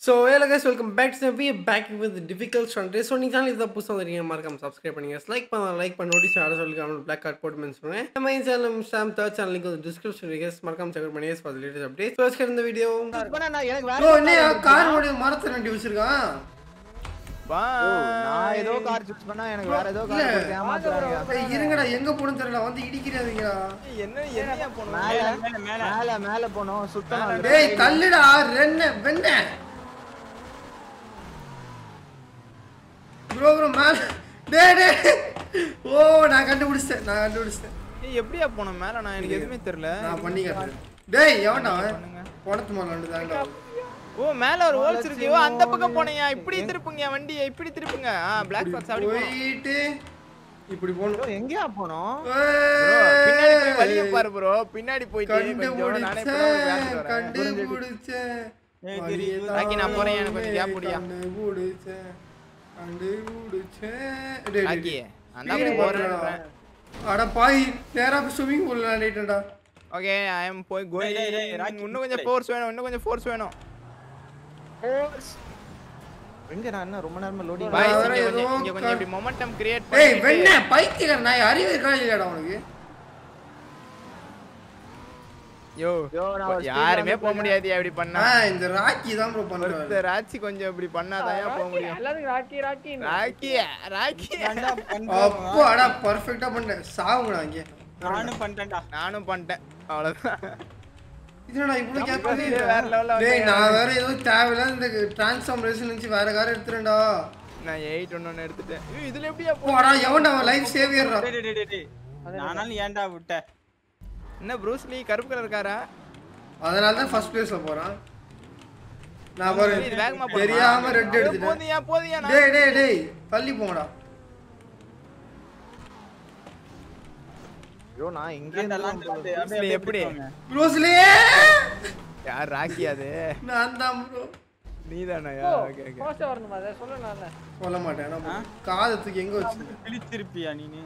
So வேலை guys welcome back to we back with difficult stunt so நீங்கள் channel இதை புதுசாக வந்துருக்கீங்க மறக்காம சப்ஸ்கிரைப் பண்ணுங்க லைக் பண்ண லைக் பண்ண நோட்டீஸ் ஆட சொல்லி பிளாக் கார்ட் போட்டு மென்ஸ் பண்ணுவேன் நம்ம இந்த சேனல் சாம் தேர்ட் சேனல் லிங்க் டிஸ்கிரிப்ஷன் கேஸ் மறக்காம செக் பண்ணி ஃபார் லேட்டஸ்ட் அப்டேட் ஃபர்ஸ்ட் இந்த வீடியோ பண்ணா நான் எனக்கு வேற ப்ரோ car என்ன வந்துருச்சு. கார் ஓடி மரத்தை ரெண்டு வச்சிருக்கான் ஓ, நான் ஏதோ கார் சூஸ் பண்ணா எனக்கு வேற ஏதோ இல்ல. கார் கொடுத்து ஏமாத்துறாங்க ஏய், இருங்கடா எங்க போகணும்னு தெரியல வந்து இடிக்கிறாதீங்கடா என்ன என்னையா போனோம் மேல மேல மேல போனோம் சுத்தம் டேய் தள்ளுடா ரென்ன வெண்ண ப்ரோ ப்ரோ மேல டேய் டேய் ஓ நான் கண்டுபிடிச்சிட்டேன் நான் கண்டுபிடிச்சிட்டேன் ஏய் எப்படியா போனோம் மேல நான் எனக்கு எதுவுமே தெரியல நான் பண்ணி காட்டுறேன் டேய் எவன்டா அவன் பண்ணுங்க. போனத்து மேல வந்து தாண்டா ஓ மேல ஒரு ஹோல்ஸ் இருக்கு ஓ அந்த பக்கம் போனேயா இப்படி திருப்புங்க வண்டியை இப்படி திருப்புங்க ஆ பிளாக் பாக்ஸ் அப்படி போகணும். போயிட்டு இப்படி போகணும் எங்கயா போனோம் Bro, பின்னாடி போய் வழிய பாரு ப்ரோ பின்னாடி போயிட்டு கொஞ்சம் நானே இப்ப தான் உங்களுக்கு கண்டுபிடிச்சேன் காட்டுட்டு வரேன். கண்டுபிடிச்சேன் ஏய், வழியை ராக்கி, நான் போறேன், எனக்கு கொஞ்சம் gap விடுயா. கண்டுபிடிச்சேன் கண்டுபிடிச்சேன் டேய், டேய், ராக்கி டேய். அந்த அப்படி போறேன் அட பாய் நேரா ஸ்விமிங் பூல்ல விளையாடிட்டேன்டா ஓகே ஐ அம் போய் கோயிங் டேய், டேய், ராக்கி, இன்னும் கொஞ்சம் டேய். ஃபோர்ஸ் வேணும் இன்னும் கொஞ்சம் ஃபோர்ஸ் வேணும் எங்க நான் என்ன ரொம்ப நேரமா லோடிங் பாய் வேற இங்க ஏதோ கொஞ்சம் இங்க கொஞ்சம் கா- இப்படி மொமெண்டம் கிரியேட் ஏய் பண்ணி வெண்ண பைத்தியக்கார நாய் அறிவு இருக்கா இல்லையாடா உனக்கு யோ யோ, நான் ஒரு speed யாருமே வந்து போக முடியாது அப்படி பண்ணா ஆ இந்த ராக்கி தான் ப்ரோ பண்றாரு ஒருத்தர் ராச்சி கொஞ்சம் இப்படி பண்ணாதான் போக முடியும் எல்லாத்துக்கும் ராக்கி ராக்கி ராக்கி ராக்கி அப்போ அடா பர்ஃபெக்ட்டா பண்ண சாவுங்கடா இங்க நானும் பண்ணிட்டேன்டா நானும் பண்ணிட்டேன் அவ்வளவுதான் இதுடா இவ்வளவு கேப் வேற level ல டேய் வந்தீங்க. நான் வேற ஏதோ தேவையில்லாத இந்த டிரான்ஸ்ஃபார்மேஷன் இருந்துச்சு வேற கார் எடுத்துறேன்டா நான் எயிட் ஒன்னு ஒன்னு எடுத்துட்டேன் ஏய், இதுல எப்படியா போ போடா எவன்டா அவன் லைஃப் சேவியர்டா டேய், டேய், டேய், டேய். நானாலும் ஏன்டா விட்ட என்ன ப்ரூஸ்லி கருப்பு கலர் காரா அதனால தான் ஃபர்ஸ்ட் பிளேஸ்ல போறான் நான் பாரு இது வேகமா போடுமா? தெரியாம ரெட் ஐயோ, எடுத்துட்டேன் போதியா போதியா நான் டேய் டேய் டேய் தள்ளி போங்கடா ஐயோ நான் இங்க ஏன்டா இருந்து லாண்ட் வந்து அப்படியே எப்படி? எப்படி போங்க? ப்ரோஸ்லே யார் ராக்கி அது நான் தான் ப்ரோ நீதானயா ஓகே ஓகே போஸ்ட் வரணுமா அதை சொல்ல நான் சொல்ல மாட்டேன் நான் காதத்துக்கு எங்க வச்சிருக்கேன் கிழிச்சிருப்பியா நீனு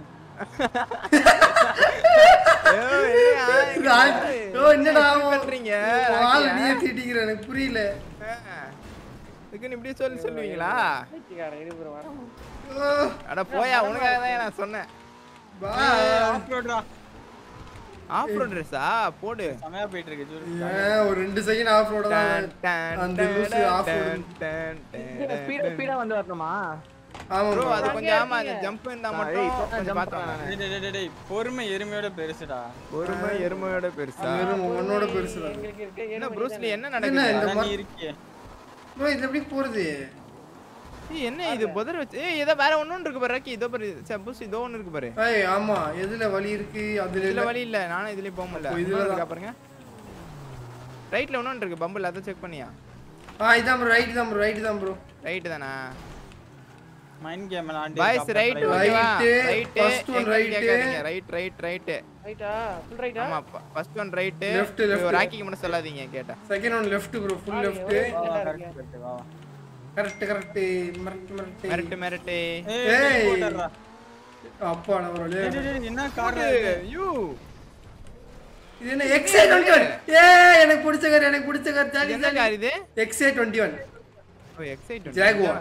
ஓ என்னடா பண்றீங்க ஆள் நீயே திட்டிக்கிற எனக்கு புரியல இதுக்குன்னு இப்படி சொல்லி சொல்லுவீங்களா ராக்கிக்காரன் இருபுறம் வர ஓ, அட போயா உனக்காக தான் நான் சொன்னேன் bye. ஆஃப் ரோட்ரா ஆஃப் ரோட் ட்ரெஸ்ஸா போடு செமையா போயிட்டு இருக்கு ஜூரு. ஏன் ஒரு ரெண்டு செகண்ட் ஆஃப் ரோட டன், டன், அந்த லூசு ஆஃப் ரோடு டன், டன், டன், ஸ்பீட் டன். ஸ்பீடா வந்து வரணுமா ஆமா Bro, bro. அது கொஞ்சம் ஆமா அந்த ஜம்ப் இருந்தா நான் மட்டும் இப்பதான் கொஞ்சம் jump பார்த்தோம் பண்ணேன். டேய், டேய், டேய், டேய், பொறுமை எருமையோட பெருசுடா பொறுமை எருமையோட பெருசா வெறும் உன்னோட பெருசு தான் எங்களுக்கு இருக்க என்ன ப்ரூஸ்லி என்ன என்ன நடக்குது இந்த அதான் மா- நீ இருக்கியே ப்ரோ இது எப்படி போறது ஏய், என்ன இது புதர் வச்சு ஏய் ஏதோ வேற ஒண்ணு இருக்கு பாரு ராக்கி இதோ பாரு சே புஸ் இதோ ஒண்ணு இருக்கு பாரு ஏய் ஆமா எதுல வலி இருக்கு அதுல இதுல இல்ல வழி இல்ல நானும் இதுலயும் போக முடியல அப்போ இதுல இதுல தான். இருக்கா பாருங்க ரைட்ல ஒண்ணு இருக்கு பம்பிள் அதை செக் பண்ணியா ஆ இதான் ப்ரோ ரைட் தான் ப்ரோ ரைட் தான் ப்ரோ ரைட் தானா மைண்ட் கேம் ஆண்டி பாய்ஸ் ரைட் Right, ஓகேவா right first one right. Right right right ரைட்டா ஃபுல் ரைட்டா ஆமா first one right Left, left. ராக்கிக்கு மட்டும் சொல்லாதீங்க கேட்டேன் second one left bro full left வா கரெக்ட் கரெக்ட் மிரட்டு மிரட்டு மிரட்டு மிரட்டு ஏய் ஏய். போடறா அப்பா நான் ப்ரோ டேய் டேய், டேய், என்ன கார் யூ இது என்ன எக்ஸே டுவெண்ட்டி ஒன் ஏ எனக்கு பிடிச்ச கார் எனக்கு பிடிச்ச கார் ஜாலி என்ன கார் இது எக்ஸே டுவெண்ட்டி ஒன் ஓ எக்ஸைட் Jaguar.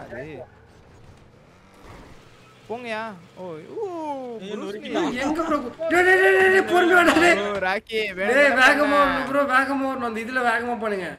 போங்கயா ஓ ஊ ஏய், Bruce Lee. நொறுக்கிட்டான். எங்க ப்ரோ டேய் டேய் டேய், டேய் பொறுமையா வாடா, டேய் ஓ ராக்கி டேய் வேகமா வரணும் ப்ரோ வேகமா வரணும் அந்த இதுல வேகமா பண்ணுங்க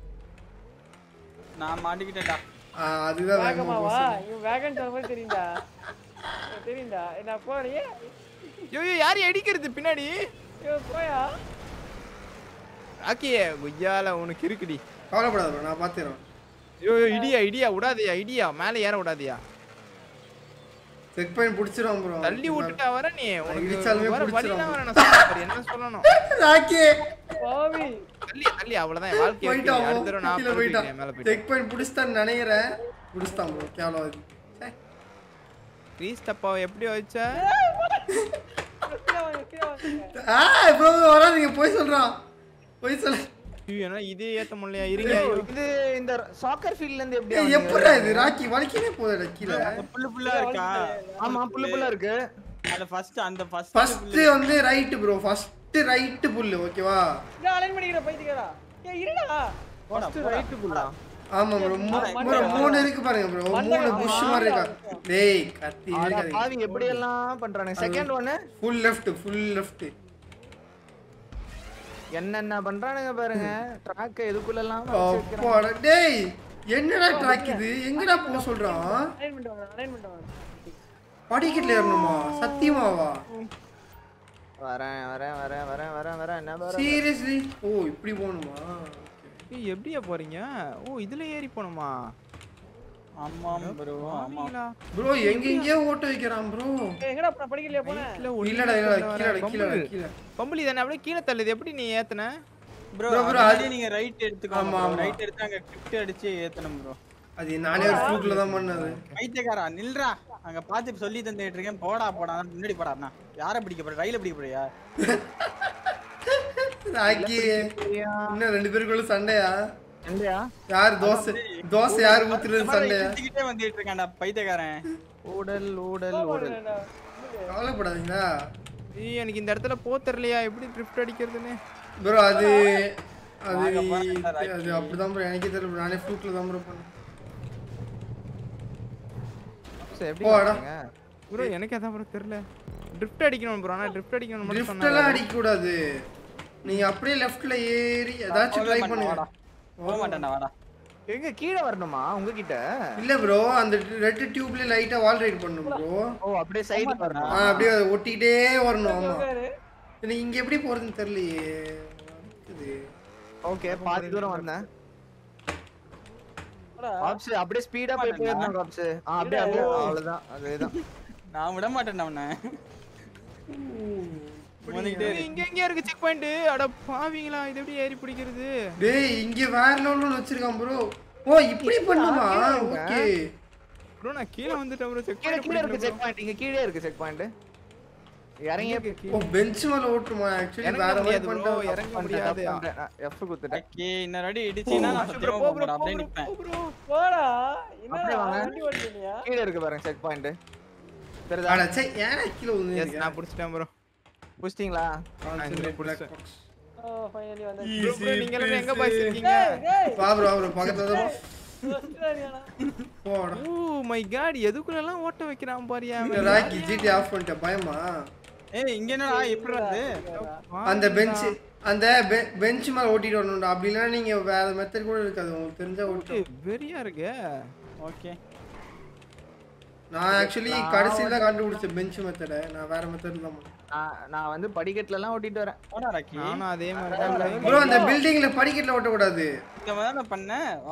நான் மாட்டிக்கிட்டேன்டா ஆ, அதுதான் வேகமா வேகமாவா போகணும். இவன் வேகன் சொல்ற மாதிரி தெரியும்டா தெரியும்டா நான் போறியே யோ யோ யார் அடிக்கிறது பின்னாடி ஐயோ போயா ராக்கி குய்யால உனக்கு இருக்குடி கவலைப்படாத ப்ரோ நான் பாத்துறேன் யோ யோ இடியா இடியா விடாதயா இடியா மேல ஏற விடாதயா செக் பாயிண்ட் புடிச்சிரும் ப்ரோ தள்ளி விட்டுட்டா வர நீ உனக்கு இடிச்சாலுமே வர பிடிச்சிரும். வழிலாம் வர நான் சொல்ல பாரு, என்ன சொல்லணும் ராக்கி பாவி தள்ளி தள்ளி அவ்வளவுதான் என் வாழ்க்கை போயிட்டான் அடுத்த தடவை நான் கீழே போயிட்டேன் போயிட்டான் மேல போயிட்டேன் செக் பாயிண்ட் புடிச்சிட்டான்னு நினைக்கிறேன் புடிச்சிட்டான் ப்ரோ கேவலம் அது சே. க்ரீஸ் டப்பாவை எப்படி வச்ச கீழே வாங்க கீழே வாங்க ஆ ப்ரோ வராதீங்க போய் சொல்றான் போய் சொல்ல ஐயோ, என்ன இதே ஏத்த முடியலையா இருங்க ஐயோ. இது இந்த சாக்கர் ஃபீல்ட்ல இருந்து எப்படி ஏய் வந்தீங்க? எப்படா இது ராக்கி வலிக்கவே போதடா கீழே அந்த புல்லு புல்லா இருக்கா ஆமா புல்லு புல்லா இருக்கு அந்த ஃபர்ஸ்ட் அந்த ஃபர்ஸ்ட் ஃபர்ஸ்ட் வந்து ரைட் ப்ரோ ஃபர்ஸ்ட் ரைட் புல்லு ஓகேவா இங்க அலைன் பண்ணிக்கிற பைத்தியக்காரா ஏய் இருடா போடா ரைட் புல்லா ஆமா ப்ரோ ப்ரோ மூணு இருக்கு பாருங்க ப்ரோ மூணு புஷ் மாதிரி இருக்கா டேய் கத்தி ஆனா இருக்காது பாவி எப்படி எல்லாம் பண்றானுங்க செகண்ட் ஒன்னு ஃபுல் லெஃப்ட் ஃபுல் லெஃப்ட் என்னென்ன பண்றானுங்க பாருங்க ட்ராக் எதுக்குள்ள எல்லாம் வச்சு வைக்கிறாங்க. அப்பாடா டேய் என்னடா ட்ராக் இது எங்கடா போக சொல்றான் அலைன்மெண்ட் வாங்க அலைன்மெண்ட் வாங்க படிக்கட்டுல ஏறணுமா சத்தியமாவா வரேன் வரேன் வரேன் வரேன் வரேன் வரேன் என்ன வரேன் சீரியஸ்லி ஓ இப்படி போகணுமா ஏய், எப்படியா போறீங்க ஓ இதுல ஏறி போணுமா ஆமாம் ப்ரோ ஆமாம் ஆமாங்களா ப்ரோ எங்க எங்கேயோ ஓட்ட வைக்கிறான் ப்ரோ ஏய், எங்கடா நான் படிக்கலையா போனேன் இல்ல, ஒண்ணுமே இல்லடா இல்லடா இல்ல, கீழடா வர கீழடா பம்புலு. கீழே பம்புலி தானே அப்படியே கீழே தள்ளுது எப்படி நீ ஏத்துன ப்ரோ bro, ப்ரோ அது- நீங்க ரைட் எடுத்துக்கோங்க ஆமா, ப்ரோ ஆமா. ரைட் எடுத்து அங்க கிஃப்ட் அடிச்சு ஏத்தணும் ப்ரோ அது நானே ஒரு ஃப்ளூக்ல தான் பண்ணது பைத்தியக்காரா நில்றா அங்க பாத்து சொல்லி தந்துட்டு இருக்கேன் போடா போடா முன்னாடி போடா அண்ணா யாரை பிடிக்க போற ரயில பிடிக்க போறியா ஆக்கி இன்னும் ரெண்டு பேருக்குள்ள சண்டையா இல்லையா யார் தோசை தோசை யார் ஊத்துறது சண்டையா சுத்திக்கிட்டே வந்துட்டு இருக்கான்டா பைத்தியக்காரன் ஊடல் ஊடல் ஊடல் கவலைப்படாதீங்களா ஏய் எனக்கு இந்த இடத்துல போ தெரியலையா எப்படி ட்ரிஃப்ட் அடிக்கிறதுன்னு ப்ரோ அது அது வாங்க, வாங்க, ராக்கி. அது அப்படிதான் ப்ரோ எனக்கே தெரியல bro. நானே ஃப்ளூக்ல தான் ப்ரோ பண்ணேன் சரி, எப்படி போடா. பண்றீங்க? ப்ரோ எனக்கு அதான் ப்ரோ தெரியல ட்ரிஃப்ட் அடிக்கணும் ப்ரோ ஆனா ட்ரிஃப்ட் அடிக்கணும் மட்டும் லிஃப்ட் சொன்னாங்க எல்லாம் அடிக்க கூடாது நீங்க அப்படியே லெஃப்ட்ல ஏறி ஏதாச்சும் ட்ரை போக பண்ணுங்க வாடா போக மாட்டேன்டா வாடா எங்க கீழே வரணுமா உங்ககிட்ட இல்ல ப்ரோ அந்த ரெட் டியூப்ல லைட்டா வால் ரைட் பண்ணணும் ப்ரோ ஓ அப்படியே சைடு வரணும் ஆ அப்படியே அதை ஒட்டிக்கிட்டே வரணும் ஆமா எனக்கு இங்க எப்படி போறதுன்னு தெரியலையே இருக்குது. ஓகே பாதி தூரம் வந்தேன் காப்ஸ் அப்படியே ஸ்பீடா போய் போயிடணும் காப்ஸ் ஆ அப்படியே அப்படியே அவ்வளவுதான் அதேதான் நான் விட மாட்டேன்டா அவனை மோதிக்கிட்டே ஏய், இங்க எங்க இருக்கு செக் பாயிண்ட் அட பாவீங்களா இது எப்படி ஏறி பிடிக்கிறது டேய் இங்க வேற லெவல்ல வச்சிருக்கான் ப்ரோ ஓ இப்படி பண்ணுமா ஓகே ப்ரோ நான் கீழே வந்துட்டேன் ப்ரோ செக் கீழே கீழே இருக்கு செக் பாயிண்ட் இங்க கீழே இருக்கு செக் பாயிண்ட் இறங்கி ஓ பெஞ்ச் மேல ஓட்டுமா ஆக்சுவலி இறங்க வேற மாதிரி முடியாது ப்ரோ பண்ணிட்டா இறங்க முடியாது எஃப் குத்துட்டேன் ஓகே இன்னொரு அடி இடிச்சீங்கன்னா நான் ப்ரோ சத்தியமா போ போக ப்ரோ மாட்டேன் போ அப்படியே ப்ரோ நிப்பேன் ப்ரோ போடா அப்படியே என்ன வாங்க. வண்டி ஓட்டினியா கீழே இருக்கு பாருங்க செக் பாயிண்ட் தெரியுதா அட சே ஏன் கிலோ வந்து எஸ் நான் புடிச்சிட்டேன் ப்ரோ புடிச்சிட்டீங்களா black box ஓ ஃபைனலி வந்து ப்ரோ ப்ரோ நீங்க எல்லாம் எங்க பாய்ஸ் இருக்கீங்க டேய் வா ப்ரோ ப்ரோ பக்கத்துல தான் ஃபஸ்ட்டாரியானா போடா ஓ மை காட் எதுக்குள்ள எல்லாம் ஓட்ட வைக்கிறான் பாரியா இந்த ராக்கி ஜிடி ஆஃப் பண்ணிட்ட பயமா ஏய் இங்க என்னடா எப்படி வருது அந்த பெஞ்ச் அந்த பெஞ்ச் மேல ஓட்டிட்டு வரணும்டா அப்படி இல்லைன்னா நீங்க வேற மெத்தட் கூட இருக்காது உங்களுக்கு தெரிஞ்சா ஓட்டு வெறியா இருக்கு ஓகே நான் ஆக்சுவலி கடைசியில தான் கண்டுபிடிச்சேன் பெஞ்ச் மெத்தட நான் வேற மெத்தட் தான் நான் நான் வந்து படிக்கட்டுல எல்லாம் ஓட்டிட்டு வரேன் போடா ராக்கி நானும் அதே மாதிரி தான் ப்ரோ அந்த பில்டிங்ல படிக்கட்டுல ஓட்டக்கூடாது இந்த மாதிரி தான் பண்ணேன் வா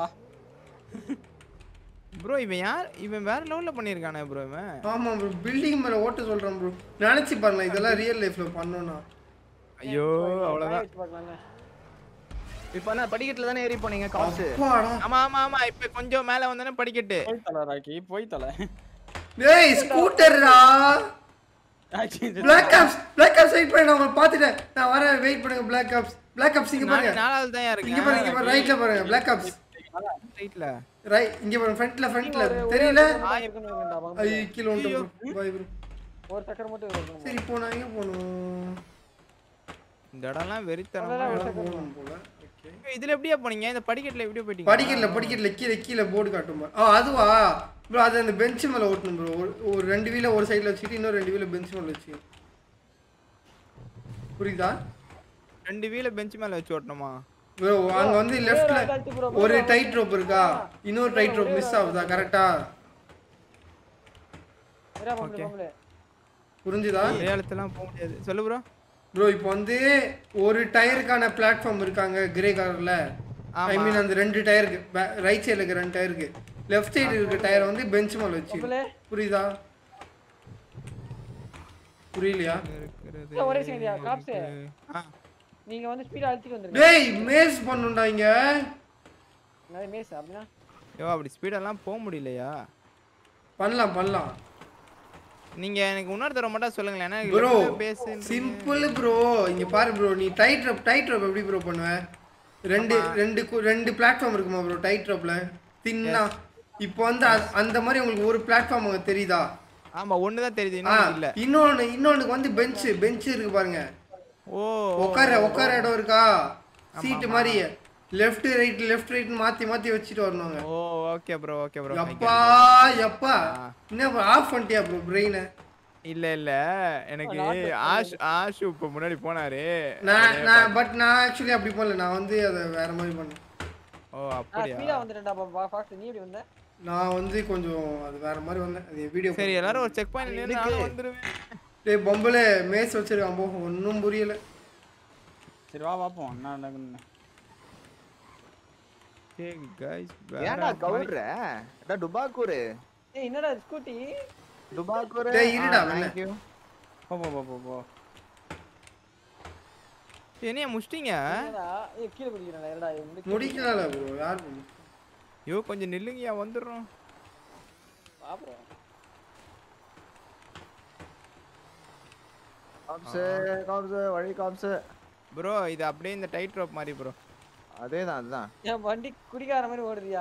ப்ரோ இவன் யார் இவன் வேற லெவல்ல பண்ணிருக்கானே ப்ரோ இவன் ஆமா ப்ரோ பில்டிங் மேல ஓட்ட சொல்றேன் ப்ரோ நினைச்சு பாருங்க இதெல்லாம் ரியல் லைஃப்ல பண்ணணும் ஐயோ அவ்வளவுதான் வச்சு பார்க்கலாம்ல இப்போ என்ன படிக்கட்டுல தானே ஏறி போனீங்க காப்ஸ் அப்பாடா ஆமா ஆமா ஆமா இப்ப கொஞ்சம் மேல வந்தானே படிக்கட்டு போய் தலை ராக்கி போய் தலை டேய் ஸ்கூட்டர்டா Rocky black ops black ops wait பண்ணி நான் உங்களை பார்த்துட்டேன் நான் வரேன் வெயிட் பண்ணுங்க பிளாக் ஆப்ஸ் பிளாக் ஆப்ஸ் இங்க பாருங்க நானு நாலாவது தான் இங்க இருக்கேன் பாருங்க இங்க பாருங்க ரைட்ல பாருங்க பிளாக் ஆப்ஸ் ரைட்ல ரைட் இங்க பாருங்க ஃப்ரண்ட்ல ஃப்ரண்ட்ல தெரியல இருக்கணும் இருக்கணும்டா, வாங்க. ஐயோ கீழ வந்து பாய் ப்ரோ ஒரு சக்கரம் மட்டும் இருக்கணும் சரி இப்போ நான் எங்க போகணும் இந்த இடம்லாம் வெறித்தனமா அவ்வளவுதான் இடம். போகணும் போல ஓகே இதுல எப்படியா போனீங்க இந்த படிக்கட்டுல எப்படியா போயிட்டீங்க படிக்கல படிக்கல கீழே கீழே போர்டு காட்டும் பாரு. ஆ அதுவா ப்ரோ அது அந்த பெஞ்ச் மேல ஓட்டணும் ப்ரோ ஒரு ரெண்டு வீல ஒரு சைடுல வச்சுட்டு இன்னொரு ரெண்டு வீல பெஞ்ச் மேல வச்சு புரியுதா ரெண்டு வீல பெஞ்ச் மேல வச்சு ஓட்டணுமா ப்ரோ அங்க வந்து லெஃப்ட்ல கழட்டி bro, ஒரு டைட் ரோப் இருக்கா இன்னொரு டைட் ரோப் மிஸ் ஆகுதா கரெக்டா இரா பொம்பளை பொம்பளை புரிஞ்சுதா மலையாளத்தெல்லாம் போக முடியாது சொல்லு ப்ரோ ப்ரோ இப்போ வந்து ஒரு டயருக்கான பிளாட்ஃபார்ம் இருக்காங்க கிரே கலர்ல ஐ மீன் அந்த ரெண்டு டயருக்கு ரைட் சைடுல இருக்க ரெண்டு டயருக்கு லெஃப்ட் சைடு இருக்க டயரை வந்து பெஞ்ச் மேல வச்சு பொம்பளை புரியுதா புரியலையா இருக்கிறது ஒரே செகண்ட்யா காப்ஸ் ஆ, நீங்க வந்து ஸ்பீடா அழுத்திட்டு வந்துருங்க டேய் மேஸ் பண்ணுண்டா இங்க நிறைய மேஸ் அப்படின்னா ஐயோ அப்படி ஸ்பீடெல்லாம் போக முடியலையா பண்ணலாம் பண்ணலாம் நீங்க எனக்கு இன்னொரு தடவை மட்டும் சொல்லுங்களேன் ஏன்னா ப்ரோ பேசு சிம்பிள் ப்ரோ இங்க பாரு ப்ரோ நீ டைட் ரோப் டைட் ரோப் எப்படி ப்ரோ பண்ணுவ ரெண்டு ரெண்டு கு- ரெண்டு பிளாட்ஃபார்ம் இருக்குமா ப்ரோ டைட் ரோப்ல தின்னா இப்போ வந்து அ- அந்த மாதிரி உங்களுக்கு ஒரு பிளாட்ஃபார்ம் அங்க தெரியுதா ஆமா ஒண்ணுதான் தெரியுது ஆ இன்னும் இல்ல இன்னொன்னு இன்னொன்னுக்கு வந்து பெஞ்ச் பெஞ்ச் இருக்கு பாருங்க ஓ உட்கார உட்கார இடம் இருக்கா சீட்டு மாதிரி லெஃப்ட் ரைட் லெஃப்ட் ரைட் மாத்தி மாத்தி வச்சுட்டு வரணுங்க ஓ ஓகே ப்ரோ ஓகே ப்ரோ எப்பா எப்பா என்ன ஆஃப் பண்ணிட்டியா ப்ரோ பிரெயினை இல்ல இல்ல எனக்கு ஆஷ் ஆஷு இப்ப முன்னாடி போனாரு நான் நான் பட் நான் ஆக்சுவலி அப்படி பண்ணல நான் வந்து அதை வேற மாதிரி பண்ணேன் ஓ நான் அப்படியா ஸ்பீடா வந்துட்டேன்டா ஃபாக்ஸ் நீ எப்படி வந்த நான் வந்து கொஞ்சம் அது வேற மாதிரி வந்தேன் அது வீடியோ சரி எல்லாரும் ஒரு செக் பாயிண்ட் நின்னு நானும் வந்துருவேன் டேய் பொம்பளை மேஸ் வச்சிருக்கான் போ ஒன்றும் புரியல சரி வா பாப்போம் என்ன நடக்குன்னு ஹே गाइस ஏன்டா கவுர்ற டா டுபாக்கூரு ஏய் என்னடா ஸ்கூட்டி டுபாக்கூரு டேய், இருடா, வெளில. போ போ போ போ போ என்னைய முஷ்டிங்க என்னடா ஏய் கீழ குடிக்கிறேன்டா என்னடா இது முடிக்க முடிக்கல ப்ரோ யார் பண்ணு? ஐயோ கொஞ்சம் நில்லுங்கயா வந்துடுறோம் பாப்போம் காப்ஸ் காப்ஸ் வழி காப்ஸ் ப்ரோ இது அப்படியே இந்த டைட் ரோப் மாதிரி ப்ரோ அதேதான் அதுதான் என் வண்டி குடிக்கார மாதிரி ஓடுறியா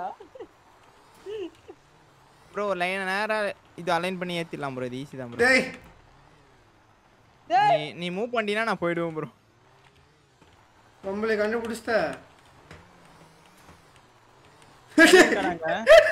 ப்ரோ லைன் நேரா இது அலைன் பண்ணி ஏத்திடலாம் ப்ரோ இது ஈஸி தான் ப்ரோ டேய் நீ நீ மூவ் பண்ணினா நான் போயிடுவேன் ப்ரோ பொம்பளை கண்டுபிடிச்சிட்ட இருக்கானாங்க?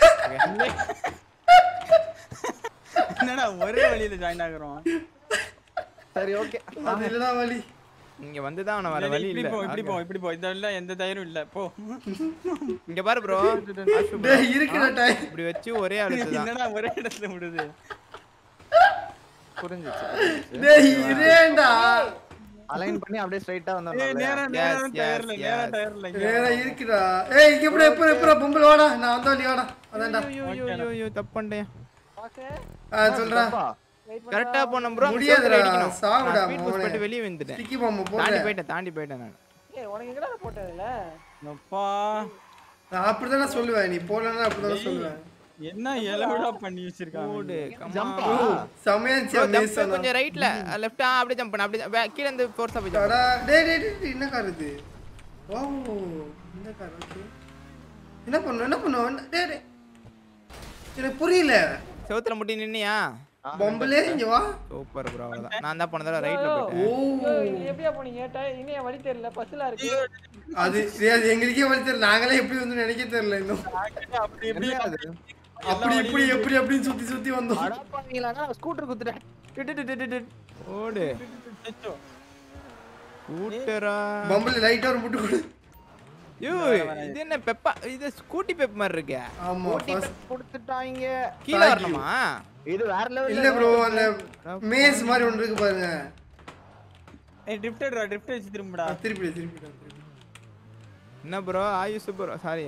என்னடா ஒரே வழியில ஜாயின் ஆகுறோம் சரி ஓகே அது இல்லடா வழி இங்க வந்து தான் அவன வர வழி இப்படி இல்ல போ இப்படி போ இப்படி போ இதெல்லாம் எந்த தயிரும் இல்ல போ இங்க பாரு ப்ரோ டேய் இருக்கிற டைம் இப்படி வச்சு ஒரே அழுத்து தான் என்னடா ஒரே இடத்துல விடுது புரிஞ்சிச்சு டேய் இரேண்டா அலைன் பண்ணி அப்படியே ஸ்ட்ரைட்டா ஏய் வந்தோம் நேரா Yes, நேரா yes, டயர்ல நேரா yes. டயர்ல வேற இருக்குடா ஏய் இங்க எப்படி எப்ப எப்ப பொம்பளை வாடா நான் வந்தா நீ வாடா அதான்டா ஐயோ ஐயோ ஐயோ ஐயோ தப்பு பண்ணிட்டேன் ஃபாக்ஸ் ஆ சொல்றா வெயிட் கரெக்டா போனோம் ப்ரோ முடியாதுடா, சாவுடா, ஸ்பீட் மவனே. போட்டு வெளிய வந்துட்டேன் ஸ்டிக்கி பாம்பு தாண்டி போடுறேன் போயிட்டேன் தாண்டி போயிட்டேன் நான் ஏய் உனக்கு எங்கடா போட்டதுல அப்பா நான் அப்படிதானே சொல்லுவேன் நீ போலன்னா அப்படிதானே சொல்லுவேன் என்ன எலவுடா பண்ணி வச்சிருக்காங்க ஓடு ஜம்பா சமையாச்சியா மேஸ் கொஞ்சம் ரைட்ல லெஃப்ட் அப்படியே ஜம்ப் பண்ணு அப்படியே வே- கீழ இருந்து ஃபோர்ஸா போய் jump அடா டேய் டேய் டேய், என்ன கார் இது ஓ இந்த கார் ஓகே என்ன பண்ணும் என்ன பண்ணும் டேய் டேய் எனக்கு புரியல பண்ணு. செவுத்துல முட்டி நின்னியா பொம்பளே இங்க வா சூப்பர் ப்ரோ அவ்வளவுதான் நான் தான் போன தடவை ரைட்ல ஓ போயிட்டேன் ஐயோ, இது எப்படியா போனீங்க டை- இன்னும் என் வழி தெரியல பஸ்ல இருக்கு அது டேய், அது எங்களுக்கே வழி தெரியல நாங்களே எப்படி வந்து நினைக்க தெரியல இன்னும் அப்படி எப்படி என்ன அது அப்படி இப்படி எப்படி அப்படின்னு சுத்தி சுத்தி வந்தோம் அடப்பாவீங்களாடா ஸ்கூட்டர் குத்துட்டேன் டு, டு, டு, டு, டு, டு. ஓடு அச்சோ. கூட்டரா பொம்பளை லைட்டா ஒரு முட்டு கொடு ஐயோ இது என்ன பெப்பா இது ஸ்கூட்டி பெப் மாதிரி இருக்கு ஆமா first- கொடுத்துட்டாங்க கீழ வரணுமா இது வேற லெவல் இல்ல ப்ரோ அந்த மேஸ் மாதிரி ஒன்று இருக்கு பாருங்க ஏய் ட்ரிஃப்டட்ரா ட்ரிஃப்ட் வச்சு திரும்புடா ஆ, திருப்பி திருப்பி திருப்பி. என்ன ப்ரோ ஆயுஷ் ப்ரோ சாரி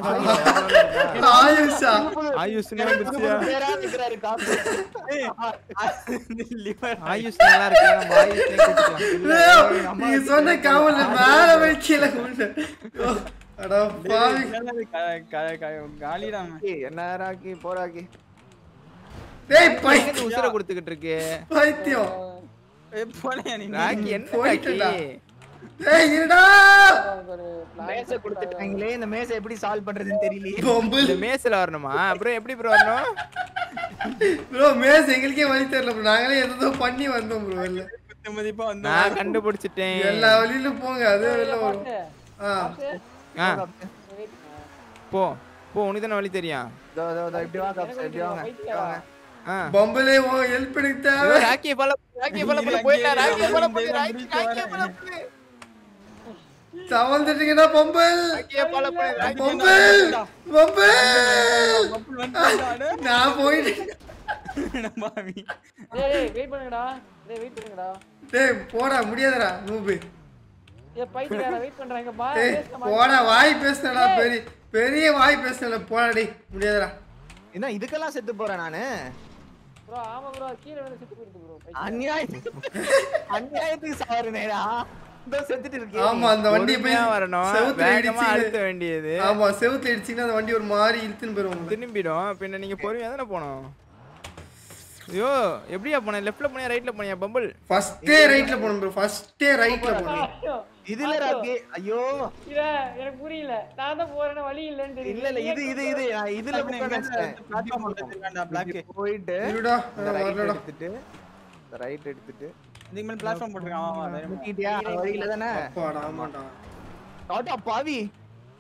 ஆயுஷா ஆயுஷ் வந்துருச்சியா பேரா நிக்கிறாரு காசு லிவர் ஆயுஷ் நல்லா இருக்கு நம்ம ஆயுஷ் கூட்டிக்கலாம் நீங்க சொன்ன காவல்ல மேல போய் கீழே விழுந்து. ஓ, அடா பாவி காலிடா என்ன ராக்கி போராக்கி டேய் பை எங்க உசுர கொடுத்துக்கிட்டு இருக்கு பைத்தியம் போலையா நீ ராக்கி என்ன போயிட்டுடா. ராக்கி டேய் இருடா அவனுக்கு ஒரு plan மேசை கொடுத்துட்டாங்களே இந்த மேசை எப்படி சால்வ் பண்றதுன்னு தெரியலையே பொம்பல் இந்த மேஸ்ல வரணுமா ப்ரோ எப்படி ப்ரோ வரணும் ப்ரோ மேஸ் எங்களுக்கே வழி தெரியல ப்ரோ நாங்களே ஏதோ பண்ணி வந்தோம் ப்ரோ இல்ல குத்து மதிப்பா வந்து நான் கண்டுபிடிச்சிட்டேன் எல்லா வழியிலும் போங்க அது வெளில வரும் ஆ ஆ போ போ உனக்கு தானே வழி தெரியும் இதோ, இதோ, இதோ, இப்படி வாங்க காப்ஸ், இப்படி வாங்க இப்படி வாங்க ஆ பொம்பளே ஓ ஹெல்ப் எனக்கு தேவை ஐயோ, ராக்கியை ஃபாலோ ராக்கியை ஃபாலோ பண்ண போயிட்டா ராக்கியை ஃபாலோ பண்ணு ராக்கி ராக்கியை ஃபாலோ பண்ணு தவழ்ந்துட்டீங்கன்னா பொம்பல் ராக்கியை ஃபாலோ பண்ணு ராக்கி பொம்பல் பொம்பல் கப்பல் வந்துட்டாடா நான் போயிட்டு பாவி டேய் டேய் வெயிட் பண்ணுங்கடா டேய் வெயிட் பண்ணுங்கடா டேய் போடா முடியாதுடா நூபு ஏ பைத்தியக்கார வெயிட் பண்றாங்க பா டேய் போடா வாய் பேசுனடா பெரிய பெரிய வாய் பேசுனடா போடா டேய் முடியாதுடா என்ன இதுக்கெல்லாம் செத்து போறேன் நானு ப்ரோ ஆமா ப்ரோ கீழ வந்து செத்து போயிடுது ப்ரோ அநியாயத்துக்கு அநியாயத்துக்கு சாருனேடா இதோ செத்துட்டு இருக்கேன் ஆமா அந்த வண்டி போய் பொறுமையா வரணும் செவுத்துல வேகமா அழுத்த இடிச்சு வேண்டியது ஆமா செவுத்துல இடிச்சிங்கன்னா அந்த வண்டி ஒரு மாதிரி இழுத்துன்னு போயிரும் உங்களை. திரும்பிடும் பின்ன நீங்க பொறுமையா தானே போனோம் ஐயோ எப்படியா போனேன் லெஃப்ட்ல போனியா ரைட்ல போனியா பம்பிள் ஃபர்ஸ்டே ரைட்ல போகணும் ப்ரோ ஃபர்ஸ்டே ரைட்ல போகணும் இதுல ராக்கி ஐயோ இல்ல எனக்கு புரியல நான் தான் போறேன் வழி இல்லன்னு தெரியும் இல்ல இல்ல இது இது இது நான் இதுல போய் நினைச்சேன். பிளாட்ஃபார்ம் போட்டுருக்கான்டா பிளாக் இப்படி போயிட்டு இருடா இந்த ரைட் வரலடா எடுத்துட்டு இந்த ரைட் எடுத்துட்டு இதுக்கு மேல பிளாட்ஃபார்ம் போட்டுருக்கான் ஆமா ஆமா முட்டிட்டியா வழியில தானே அப்பாடா ஆமாடா டாடா பாவி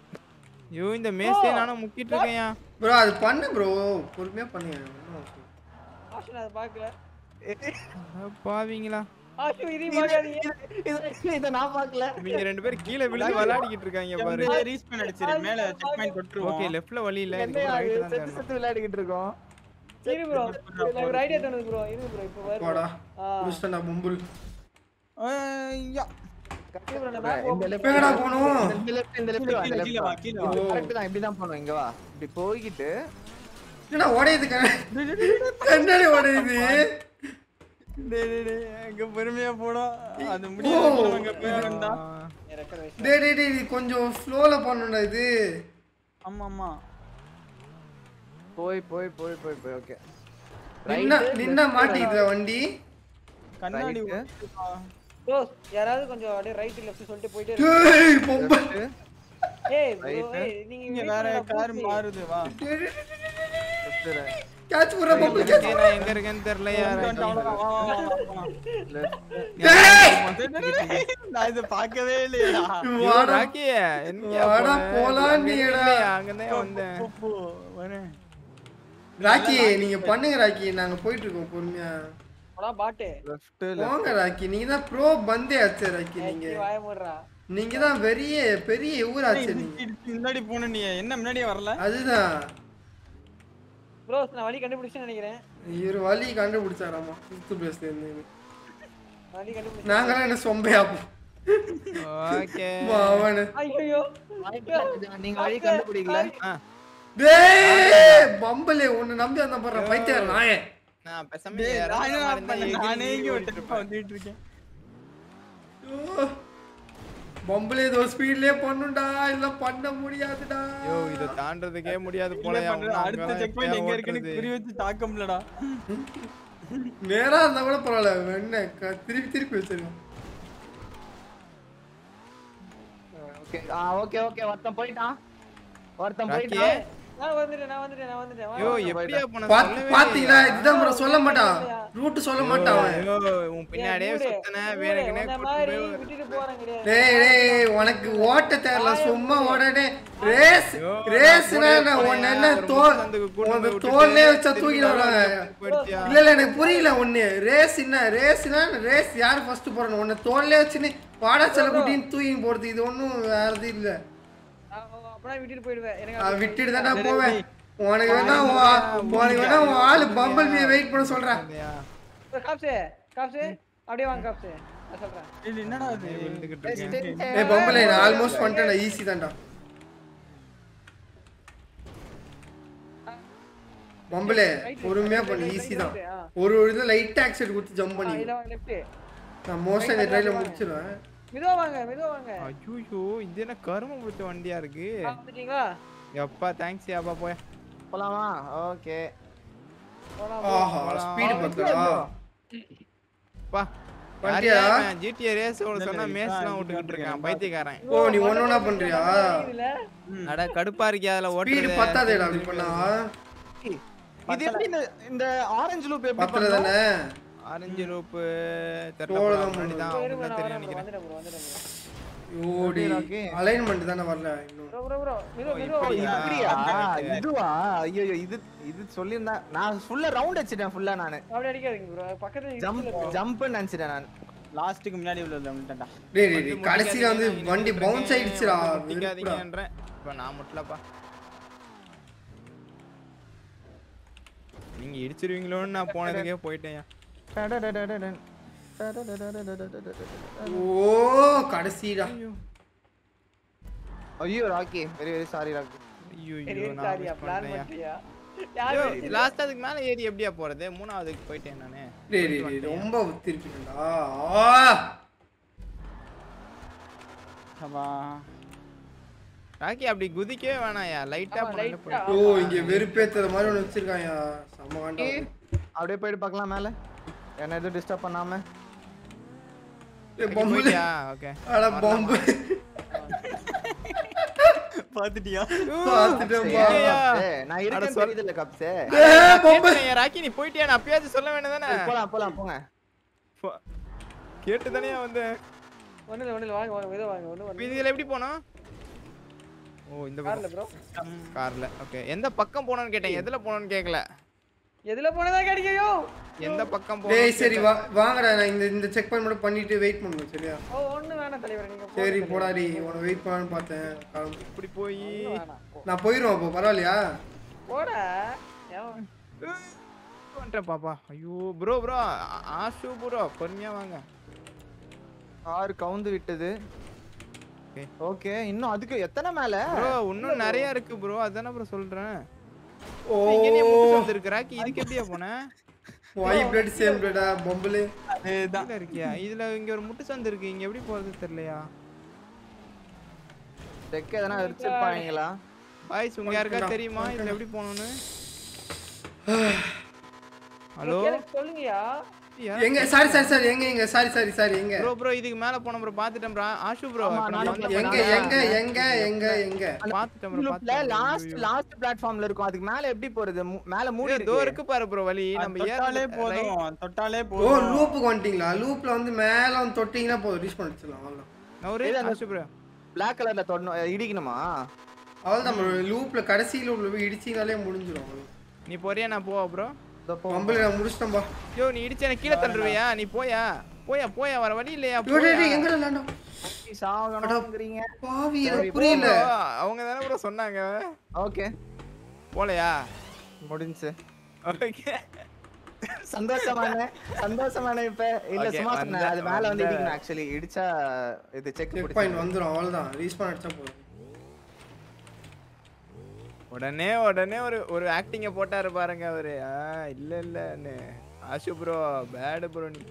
ஐயோ இந்த மேஸ்டே நானும் முக்கிட்டு இருக்கேன்யா ப்ரோ அது பண்ணு ப்ரோ பொறுமையா பண்ணுங்க ஒண்ணும் அவசரம் இல்ல. ஆஷு நான் அதை பார்க்கல அட பாவீங்களா ஆஷு இதையும் பார்க்காதீங்க இத- இத நான் பார்க்கல இவங்க ரெண்டு பேரும் கீழே விழுந்து விளையாடிக்கிட்டு இருக்காங்க பாரு ரீஸ்பென் அடிச்சிரு மேல செக் பாயிண்ட் ஓகே கொட்டுருவோம் லெஃப்ட்ல வழி இல்ல என்ன இதுக்கு ரைட் தான் செத்து தேடணும். செத்து விளையாடிக்கிட்டு இருக்கோம் இரு ப்ரோ எனக்கு ஒரு ஐடியா தோணுது ப்ரோ இரு ப்ரோ இப்போ வரும் வாடா ஆ முடிச்சிட்டா மும்புல் ஐயா இரு bro, நான் map இந்த open left எங்கடா போகணும் இந்த left இந்த left வா, இந்த கீழே, left கீழே வா. வா, கீழே வா. இது correct தான் இப்படி தான் போகணும் இங்க வா இப்படி போய்கிட்டு என்னடா உடையுது கண்ண- கண்ணாடி உடையுது டேய் டேய் டேய் அங்க பொறுமையா போடும் அது ஓ. முடியாது அங்க போயிருந்தா என் record waste. டேய் டேய் டேய் இது கொஞ்சம் ஸ்லோல பண்ணணும்டா இது ஆமா ஆமா போய் போய் போய் போய் போய் ஓகே நின்னா நின்னா மாட்டிக்குதுடா வண்டி கண்ணாடி Right. ஒட்டிப்பா. Bro, யாராவது கொஞ்சம் அப்படியே ரைட் லெஃப்ட் சொல்லிட்டு போயிட்டே இருங்க. டேய் பொம்பை ஏய் bro, Right. ஏய் நீங்க இங்க wait வேற பண்ணுடா, கார் பூசி. மாறுது வா கேட்ச் புற பொம்பை எனக்கு நான் எங்க இருக்கேன்னு தெரியலையா வந்துட்டு அவ்வளவுதான். வா, வா, வா, வா, வா. டேய் டேய், டேய், டேய், நான் இதை பார்க்கவே இல்லையா வாடா ராக்கி எங்க வாடா, போலாம் நீடா. அங்கதான் வந்தேன் போ, போ, வரேன் ராக்கி நீங்க பண்ணுங்க ராக்கி நாங்க போயிட்டு இருக்கோம் பொறுமையா போடா, பாட்டு லெஃப்ட் போங்க ராக்கி நீங்க தான் ப்ரோ பந்தே ஆச்சு ராக்கி ஏய், நீங்க நீ வாய மூடுறா. நீங்க தான் பெரிய பெரிய ஊராச்சு நீங்க இடிச்சு முன்னாடி போன நீ என்ன முன்னாடியே வரல அதுதான் Bro, நான் வழி கண்டுபிடிச்சேன்னு நினைக்கிறேன் இவர் வழி கண்டுபிடிச்சாராமா ஃபிஃப்த் பிளேஸ்ல இருந்து வழி கண்டுபிடிச்சேன் நாங்களாம் என்ன சொம்பையா ஓகே அவனு ஐயோ நீங்க வழி கண்டுபிடிக்கல டேய் பம்பலே உன்னை நம்பி வந்த போற பைத்தியம் நாயே நான் பேசாம டேய், இங்க நான் என்ன இறங்காம இருந்தா பண்ணேன்? எகிரி நானே இங்க எகிரி ஒரு ஓடிட்டு trip ஆ வந்துட்டு இருக்கேன் பம்பலே ஏதோ ஸ்பீட்லயே பண்ணுடா இல்ல பண்ண முடியாதுடா ஐயோ இத தாண்டறதுக்கே முடியாது என்ன போல பண்றது? அடுத்த செக் பாயிண்ட் எங்க இருக்குன்னு குறி வச்சு தாக்க முடியலடா நேரா இருந்தா கூட பரவாயில்ல என்ன க- திருப்பி திருப்பி வச்சிருக்கோம் ஓகே ஆ ஓகே ஓகே ஒருத்தன் போயிட்டான் ஒருத்தன் ராக்கி போயிட்டான் நான் வந்துட்டேன் நான் வந்துட்டேன் நான் வந்துட்டேன் வா, ஐயோ வா. எப்படியா போன பாத்து பாத்தீங்களா இதுதான் bro சொல்ல மாட்டான் ரூட் சொல்ல மாட்டான் அவன் ஐயோ உன் பின்னாடியே ஏய், சுத்தன மூடு, வேணுக்குனே உன்னை கூட்டிட்டு மாதிரி போய் விட்டுட்டு போறேன் கிடையாது டேய் டேய் உனக்கு ஓட்ட தெரியல சும்மா ஓடனே ரேஸ் ரேஸ்னா நான் உன்ன என்ன தோல் உனக்கு தோல்லே வச்சா தூக்கிட்டு வராங்க போயிடுச்சியா இல்ல இல்ல எனக்கு புரியல ஒண்ணு ரேஸ் என்ன ரேஸ்னா ரேஸ் யார் ஃபர்ஸ்ட் போறணும் உன்னை தோல்லே வச்சுன்னு வாடா செல குட்டின்னு தூக்கின்னு போறது இது ஒண்ணும் வேற இது இல்ல அப்படியே விட்டுட்டு போயிடுவேன் எனக்கு நான் விட்டுட்டு தானே போவேன் உனக்கு வேணா உன் உனக்கு வேணா உன் ஆளு பம்பல் மீ வெயிட் பண்ண சொல்றேன் அது- காப்ஸு காப்ஸு அப்படியே வாங்க காப்ஸு நான் சொல்றேன் இது என்னடா இது விழுந்துகிட்டு இருக்கேன் ஏய் பம்பலே நான் ஆல்மோஸ்ட் பண்ணிட்டேன்டா ஈஸி தான்டா பம்பலே பொறுமையா பண்ணு ஈஸி தான் ஒரு ஒரு இதுல லைட் ஆக்சிடென்ட் கொடுத்து ஜம்ப் பண்ணி இல்ல வாங்க லெஃப்ட் நான் மோஸ்டா இந்த ட்ரைல முடிச்சிருவேன் மெதுவா வாங்க மெதுவா வாங்க ஐயோ இது என்ன கரும பிடிச்ச வண்டியா இருக்கு ஆ, வந்துட்டீங்களா எப்பா தேங்க்ஸ் அப்பா போய் போலாமா ஓகே போலாம் ஆஹா ஸ்பீடு பார்த்தா பா வண்டியா? ஜிடிஏ ரேஸ் ஓட சொன்னா மேஸ்லாம் விட்டுக்கிட்டு இருக்கான் பைத்தியக்காரன் ஓ நீ ஒண்ணு ஒண்ணா பண்றியா இதுல அட கடுப்பா இருக்கியா அதுல ஸ்பீடு ஓட்டுறது பத்தாதேடா அப்படி பண்ணா இது எப்படி இந்த இந்த ஆரஞ்சு லூப் எப்படி பத்தல தானே ஆரஞ்சு ரூப்பு தோலை தெரியல தான் முன்னாடி தான் bro, அவங்க நான் தெரியும் வரேன் bro, நினைக்கிறேன் வந்துட்டேன் bro, வந்துட்டேன் bro. ஓடி அலைன்மெண்ட் தானே வரல இன்னும் bro, bro, bro, மெதுவா, ஓ, மெதுவா இப்படி. வாங்க. இப்படியா right. இதுவா ஐயோ இது இது சொல்லியிருந்தா நான் ஃபுல்லா ரவுண்ட் அடிச்சிட்டேன் ஃபுல்லா நானு அப்படியே அடிக்காதீங்க bro. பக்கத்துல ஜம்ப் இடிச்சுல bro. ஜம்ப் நினைச்சிட்டேன் நான் லாஸ்ட்டுக்கு முன்னாடி உள்ள வந்துட்டேன்டா டேய் டேய் டேய், கடைசியில வந்து வண்டி பவுன்ஸ் ஆயிடுச்சுடா வெறுப்புடா. முட்டிக்காதீங்கன்றேன் இப்ப நான் முட்டலப்பா நீங்க இடிச்சிருவீங்களோன்னு நான் போனதுக்கே போயிட்டேன் ஓ கடைசிடா ஐயோ Rocky very very sorry Rocky ஐயோ சரி, ஐயோ சாரியா, நான் plan பண்ணேன் பண்ணிட்டியா? யாரு லாஸ்ட் அதுக்கு மேல ஏறி எப்படியா போறது மூணாவதுக்கு போயிட்டேன் நானு டேய் டேய் டேய் ரொம்ப திருப்பிட்டா ஆ அப்பா ராக்கி அப்படி குதிக்கவே வேணாயா லைட்டா ஆமா, பண்ணல light ஆ. ஓ இங்க வெறுப்பேத்துற மாதிரி ஒண்ணு வச்சிருக்காங்க செம்ம காண்டா அப்படியே போயிட்டு பார்க்கலாம் மேல என்ன எதுவும் டிஸ்டர்ப் பண்ணாம ஏய் பம்பு போயிட்டியா ஓகே அட பம்பு பாத்துட்டியா பாத்துட்டேன்பா ஐயா. ஏய், நான் அட இருக்கேன்னு சொல். தெரியுதுல்ல கப்ஸே ஏய் பம்பு ராக்கி நீ போயிட்டியா நான் அப்பயாச்சும் சொல்ல வேண்டியதானே போலாம் போலாம் போங்க கேட்டு தானே வந்தேன் ஒண்ணுல ஒண்ணுல வாங்க வாங்க மெதுவா வாங்க ஒண்ணு இப்ப ஒண்ணு இதுல எப்படி போனோம் ஓ இந்த கார்ல பக்கம் ப்ரோ கார்ல ஓகே எந்த பக்கம் போனோம்னு கேட்டேன் எதுல போனோம்னு கேட்கல எதுல போனதா கிடைக்கையோ எந்த பக்கம் டேய் போனோம் சரி வா வாங்கடா நான் இந்த இந்த செக் பண்ணி மட்டும் பண்ணிட்டு வெயிட் பண்ணுவேன் சரியா ஓ ஒண்ணு வேணாம் தலைவர் நீங்க போங்க சரி தலைவர். போடாடி உன வெயிட் பண்ணலான்னு பார்த்தேன் கிளம்பு. இப்படி போய் ஒண்ணும் வேணாம் போ. நான் போயிடுவேன் அப்போ பரவாயில்லையா போடா ஏன் வந்துட்டேன் பாப்பா ஐயோ ப்ரோ ப்ரோ ஆஷு ப்ரோ பொறுமையா வாங்க கார் கவுந்து விட்டது Okay. ஓகே இன்னும் அதுக்கு எத்தனை மேல ப்ரோ இன்னும் நிறைய இருக்கு ப்ரோ அதானே ப்ரோ சொல்றேன் ஓ இங்க நீ முட்டு வந்திருக்கு ராக்கி இதுக்கு எப்படியா போன ஒய் பிளட் சேம் பிளடா பொம்பளை அதுதான் இதுல இருக்கியா இதுல இங்க ஒரு முட்டு சந்து இருக்கு இங்க எப்படி போறது தெரியலையா டெக் எதனா வச்சிருப்பாங்களா பாய்ஸ் உங்க யாருக்கா தெரியுமா இதுல எப்படி போகணும்னு ஹலோ கேளுங்க, சொல்லுங்கயா எங்க சாரி சாரி சாரி எங்க எங்க சாரி சாரி சாரி எங்க ப்ரோ ப்ரோ இதுக்கு மேல போனோம் ப்ரோ பாத்துட்டேன் ப்ரோ ஆஷு ப்ரோ ஆமா, நானும் எங்க எங்க எங்க எங்க எங்க பாத்துட்டேன் ப்ரோ லூப்ல லாஸ்ட் லாஸ்ட் பிளாட்ஃபார்ம்ல இருக்கும் அதுக்கு மேல எப்படி போறது மு- மேல மூடி இதோ இருக்கு இருக்கு பாரு ப்ரோ வழி நம்ம தொட்டாலே ஏற போதும் தொட்டாலே ஓ போதும் லூப்புக்கு வந்துட்டீங்களா லூப்ல வந்து மேல வந்து தொட்டீங்கன்னா போதும் ரீச் பண்ண வச்சிடலாம் அவ்வளோதான் நவரு ஏய், அந்த- ஆஷு ப்ரோ பிளாக் கலர்ல தொடணும் இடிக்கணுமா அவ்வளோதான் லூப்ல கடைசி லூப்ல போய் இடிச்சிங்கனாலே முடிஞ்சிடும் அவ்வளவுதான். நீ போறியா நான் போவா ப்ரோ இதோ போ. பொம்பளை நான் முடிச்சிட்டேன்பா யோ நீ இடிச்சு எனக்கு கீழே தள்ளுறியா நீ போயா போயா போயா வர வழி இல்லையா டேய், டேய், போயா? டேய், எங்கடா லேண்டா நீ சாகணும்ங்கறீங்க பாவி எனக்கு சரி, போ புரியல bro. அவங்க தானே ப்ரோ சொன்னாங்க ஓகே போலையா முடிஞ்சு ஓகே சந்தோஷமான சந்தோஷமான இப்ப இல்ல Okay, சும்மா வந்த- சொன்னேன் அது மேல வந்து வந்த- இடிக்கணும் ஆக்சுவலி இடிச்சா இது செக் செக் பாயிண்ட் வந்துரும் அவ்வளவுதான் ரீச் பண்ண அடிச்சா போதும் உடனே உடனே ஒரு ஒரு ஆக்டிங்க போட்டாரு பாருங்க அவரு ஆ, இல்ல இல்லன்னு ஆஷு ப்ரோ பேடு ப்ரோ நீ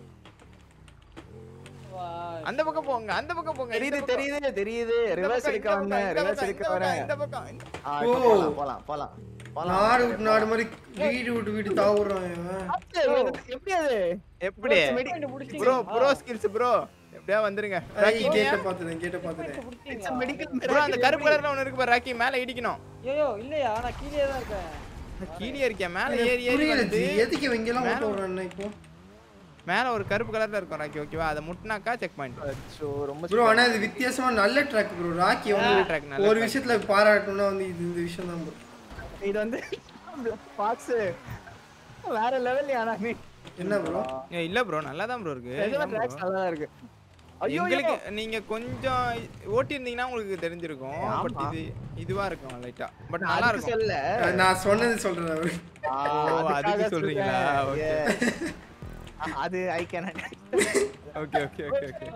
வா. அந்த பக்கம் போங்க அந்த பக்கம் போங்க இந்த தெரியுது பக்கம். தெரியுது தெரியுது இந்த ரிவர்ஸ் பக்கம், எடுக்க இந்த வந்தேன் பக்கம், ரிவர்ஸ் இந்த எடுக்க பக்கம், வரேன் இந்த பக்கம் இந்த ஆ, ஓ. இப்ப போலாம் போலாம் போலாம் போலாம் நாடு விட்டு நாடு மாதிரி வீடு விட்டு வீடு தாவுறான் இவன். அது, எப்படி அது எப்படி Checkpoint முடிச்சிட்டீங்க. ப்ரோ ப்ரோ ஸ்கில்ஸ் ப்ரோ எப்படியா வந்துருங்க ராக்கி ஏய், கேட்ட பாத்துறேன் கேட்ட பாத்துறேன் Checkpoint முடிச்சிட்டீங்களா? மெடிக்கல் ப்ரோ அந்த கருப்பு கலர்ல ஒன்னு இருக்கு பாரு ராக்கி மேல இடிக்கணும் ஐயோ இல்லையா நான் கீழே தான் இருக்கேன் கீழே இருக்கியா மேல ஏறி எனக்கு ஏறி புரியல வந்து ஜி எதுக்கு இவங்க எல்லாம் மேல ஓட்ட விடுறான் இப்போ மேல ஒரு கருப்பு கலர்ல இருக்கும் ராக்கி ஓகேவா அதை முட்டினாக்கா செக் பாயிண்ட் அச்சோ ரொம்ப ப்ரோ ஆனா இது வித்தியாசமா நல்ல ட்ராக் ப்ரோ ராக்கி நல்ல track, வந்து நல்ல ஒரு track. விஷயத்துல பாராட்டணும்னா வந்து இது இந்த விஷயம் தான் ப்ரோ இது வந்து பாக்ஸ் வேற லெவல் ஆனா நீ என்ன ப்ரோ இல்ல ப்ரோ நல்லா தான் ப்ரோ இருக்கு நிஜமா ஏன் ட்ராக்ஸ் bro? நல்லா தான் இருக்கு ஐயோ எங்களுக்கு நீங்க கொஞ்சம் ஓட்டி இருந்தீங்கன்னா உங்களுக்கு தெரிஞ்சிருக்கும் ஆமா. பட் இது இதுவா இருக்கும் லைட்டா பட் நான் நல்லா அதுக்கு இருக்கும் சொல்ல நான் சொன்னது சொல்றேன் அவரு ஆ, ஓ, அதுக்கு அதுக்காக சொல்றீங்களா? சொல்றேன். Okay. Yeah. ஆ, அது I can okay okay okay okay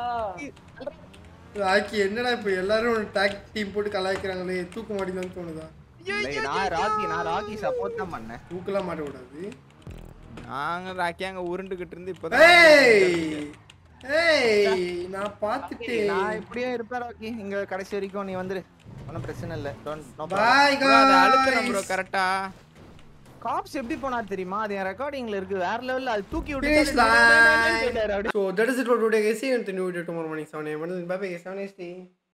Rocky என்னடா இப்போ எல்லாரும் டாக் டீம் போட்டு கலாய்க்கிறாங்களே தூக்க மாட்டீங்களான்னு தோணுதா நான் ராக்கி நான் ராக்கி சப்போர்ட் தான் பண்ணேன் தூக்கலாம் மாட்ட கூடாது நாங்க ராக்கி அங்க உருண்டுகிட்டு இருந்து இப்பதான் ஏய் ஏய் நான் பார்த்துட்டேன் நான் இப்படியே இருப்பேன் ராக்கி இங்க கடைசி வரைக்கும் நீ வந்துரு ஒன்றும் பிரச்சனை இல்லை டோன்ட் பாய் bro, அதை அழுத்தணும் ப்ரோ கரெக்டா காப்ஸ் எப்படி போனா தெரியுமா அது என் ரெக்கார்டிங்ல இருக்கு வேற லெவல்ல அது தூக்கி Finish விட்டு line. So that is it for today guys. See you in the new video tomorrow morning 7 a.m. Bye bye guys. Have a nice day.